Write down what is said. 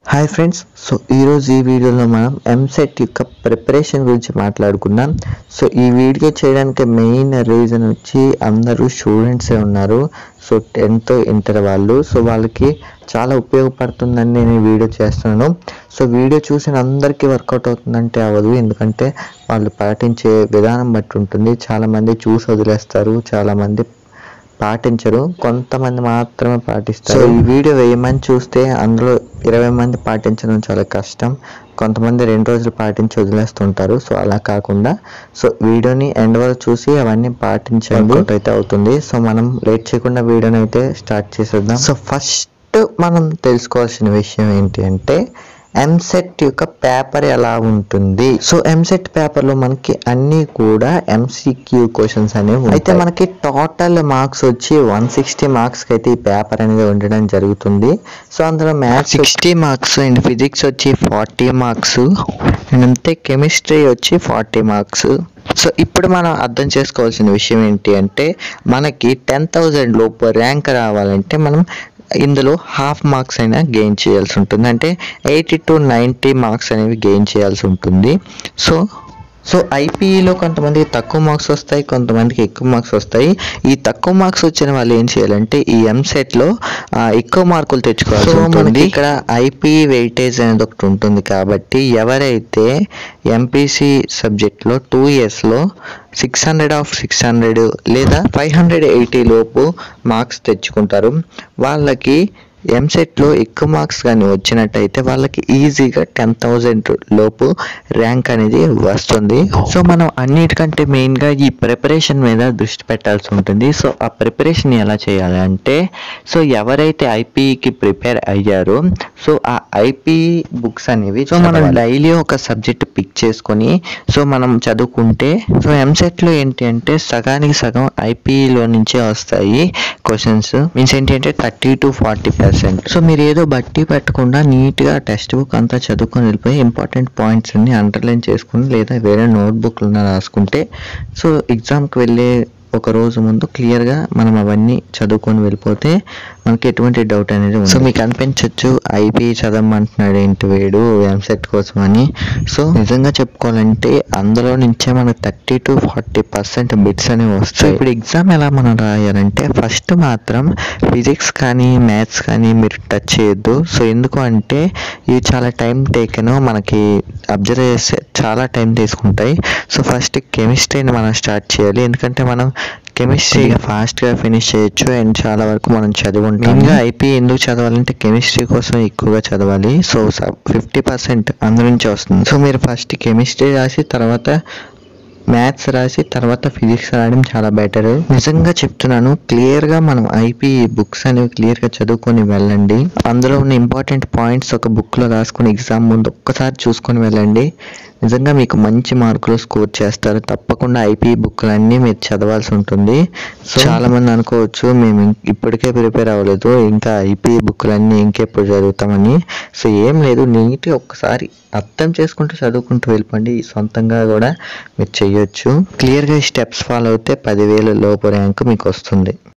Hi friends so ఈరోజు ఈ వీడియోలో మనం ఎంసెట్ యొక్క ప్రిపరేషన్ గురించి మాట్లాడుకుందాం సో ఈ వీడియో చేయడానికి మెయిన్ రీజన్ వచ్చి అందరూ స్టూడెంట్సే ఉన్నారు సో టెన్త్ ఇంటర్ వాళ్ళు సో వాళ్ళకి చాలా ఉపయోగపడుతుందని నేను ఈ వీడియో చేస్తున్నాను సో వీడియో చూసిన అందరికీ వర్కౌట్ అవుతుందంటే అవ్వదు ఎందుకంటే వాళ్ళు పాటించే విధానం బట్టి ఉంటుంది చాలామంది చూసి వదిలేస్తారు చాలామంది పాటించరు కొంతమంది మాత్రమే పాటిస్తారు సో ఈ వీడియో వెయ్యి మంది చూస్తే అందులో ఇరవై మంది పాటించడం చాలా కష్టం కొంతమంది రెండు రోజులు పాటించి వదిలేస్తుంటారు సో అలా కాకుండా సో వీడియోని ఎండ్ వరకు చూసి అవన్నీ పాటించండి అయితే అవుతుంది సో మనం లేట్ చేయకుండా వీడియోని అయితే స్టార్ట్ చేసేద్దాం సో ఫస్ట్ మనం తెలుసుకోవాల్సిన విషయం ఏంటి అంటే ఎంసెట్ యొక్క పేపర్ ఎలా ఉంటుంది సో ఎంసెట్ పేపర్ లో మనకి అన్ని కూడా ఎంసీక్యూ క్వశ్చన్స్ అనేవి ఉంటాయి. అయితే మనకి టోటల్ మార్క్స్ వచ్చి వన్ సిక్స్టీ మార్క్స్ కి అయితే ఈ పేపర్ అనేది ఉండడం జరుగుతుంది సో అందులో maths sixty marks and physics వచ్చి ఫార్టీ మార్క్స్ అండ్ అంతే కెమిస్ట్రీ వచ్చి ఫార్టీ మార్క్స్ సో ఇప్పుడు మనం అర్థం చేసుకోవాల్సిన విషయం ఏంటి అంటే మనకి టెన్ థౌజండ్ లోపు ర్యాంక్ రావాలంటే మనం ఇందులో హాఫ్ మార్క్స్ అయినా గెయిన్ చేయాల్సి ఉంటుంది అంటే ఎయిటీ టు నైంటీ మార్క్స్ అనేవి గెయిన్ చేయాల్సి ఉంటుంది సో సో ఐపీఈలో కొంతమందికి తక్కువ మార్క్స్ వస్తాయి కొంతమందికి ఎక్కువ మార్క్స్ వస్తాయి ఈ తక్కువ మార్క్స్ వచ్చిన వాళ్ళు ఏం చేయాలంటే ఈ ఎంసెట్లో ఎక్కువ మార్కులు తెచ్చుకోవాల్సి ఉంటుంది ఇక్కడ ఐపీఈ వెయిటేజ్ అనేది ఒకటి ఉంటుంది కాబట్టి ఎవరైతే ఎంపీసీ సబ్జెక్ట్లో టూ ఇయర్స్లో six hundred of six hundred లేదా ఫైవ్ హండ్రెడ్ ఎయిటీ లోపు మార్క్స్ తెచ్చుకుంటారు వాళ్ళకి ఎంసెట్లో ఎక్కువ మార్క్స్ కానీ వచ్చినట్టయితే వాళ్ళకి ఈజీగా టెన్ థౌజండ్ లోపు ర్యాంక్ అనేది వస్తుంది సో మనం అన్నిటికంటే మెయిన్గా ఈ ప్రిపరేషన్ మీద దృష్టి పెట్టాల్సి ఉంటుంది సో ఆ ప్రిపరేషన్ ఎలా చేయాలి అంటే సో ఎవరైతే ఐపీఈకి ప్రిపేర్ అయ్యారో సో ఆ ఐపీఈ బుక్స్ అనేవి సో మనం డైలీ ఒక సబ్జెక్ట్ పిక్ చేసుకొని సో మనం చదువుకుంటే సో ఎంసెట్లో ఏంటి అంటే సగానికి సగం ఐపీఈలో నుంచే వస్తాయి క్వశ్చన్స్ మీన్స్ ఏంటి అంటే thirty to forty percent so మీరు ఏదో బట్టి పెట్టకుండా నీట్గా టెక్స్ట్ బుక్ అంతా చదువుకొని వెళ్ళిపోయి ఇంపార్టెంట్ పాయింట్స్ అన్ని అండర్లైన్ చేసుకుని లేదా వేరే నోట్బుక్లు రాసుకుంటే సో ఎగ్జామ్కి వెళ్ళే ఒక రోజు ముందు క్లియర్గా మనం అవన్నీ చదువుకొని వెళ్ళిపోతే మనకి ఎటువంటి డౌట్ అనేది ఉంది సో మీకు అనిపించవచ్చు ఐపీ చదవమంటున్నాడు ఏంటి వేడు ఎంసెట్ కోసం అని సో నిజంగా చెప్పుకోవాలంటే అందులో నుంచే మనకు thirty to forty percent bits అనేవి వస్తాయి ఇప్పుడు ఎగ్జామ్ ఎలా మనం రాయాలంటే ఫస్ట్ మాత్రం ఫిజిక్స్ కానీ మ్యాథ్స్ కానీ మీరు టచ్ చేయొద్దు సో ఎందుకు అంటే ఇవి చాలా టైం టేకెన్ మనకి అబ్జర్వ్ చేస్తే చాలా టైం తీసుకుంటాయి సో ఫస్ట్ కెమిస్ట్రీని మనం స్టార్ట్ చేయాలి ఎందుకంటే మనం కెమిస్ట్రీ ఫాస్ట్గా ఫినిష్ చేయొచ్చు అండ్ చాలా వరకు మనం చదివి ఉంటాం మెయిన్గా ఐపీ ఎందుకు చదవాలంటే కెమిస్ట్రీ కోసం ఎక్కువగా చదవాలి సో ఫిఫ్టీ పర్సెంట్ అందు నుంచి వస్తుంది సో మీరు ఫస్ట్ కెమిస్ట్రీ రాసి తర్వాత మ్యాథ్స్ రాసి తర్వాత ఫిజిక్స్ రాయడం చాలా బెటర్ నిజంగా చెప్తున్నాను క్లియర్గా మనం ఐపీ బుక్స్ అనేవి క్లియర్గా చదువుకొని వెళ్ళండి అందులో ఉన్న ఇంపార్టెంట్ పాయింట్స్ ఒక బుక్లో రాసుకొని ఎగ్జామ్ ముందు ఒక్కసారి చూసుకొని వెళ్ళండి నిజంగా మీకు మంచి మార్కులు స్కోర్ చేస్తారు తప్పకుండా ఐపీ బుక్లన్నీ మీరు చదవాల్సి ఉంటుంది సో చాలా మంది అనుకోవచ్చు మేము ఇం- ఇప్పటికే ప్రిపేర్ అవ్వలేదు ఇంకా ఐపీ బుక్లన్నీ ఇంకెప్పుడు చదువుతామని సో ఏం లేదు నీట్గా ఒక్కసారి అర్థం చేసుకుంటూ చదువుకుంటూ వెళ్ళిపోండి సొంతంగా కూడా మీరు చేయొచ్చు క్లియర్గా ఈ స్టెప్స్ ఫాలో అయితే పదివేల లోపు ర్యాంక్ మీకు వస్తుంది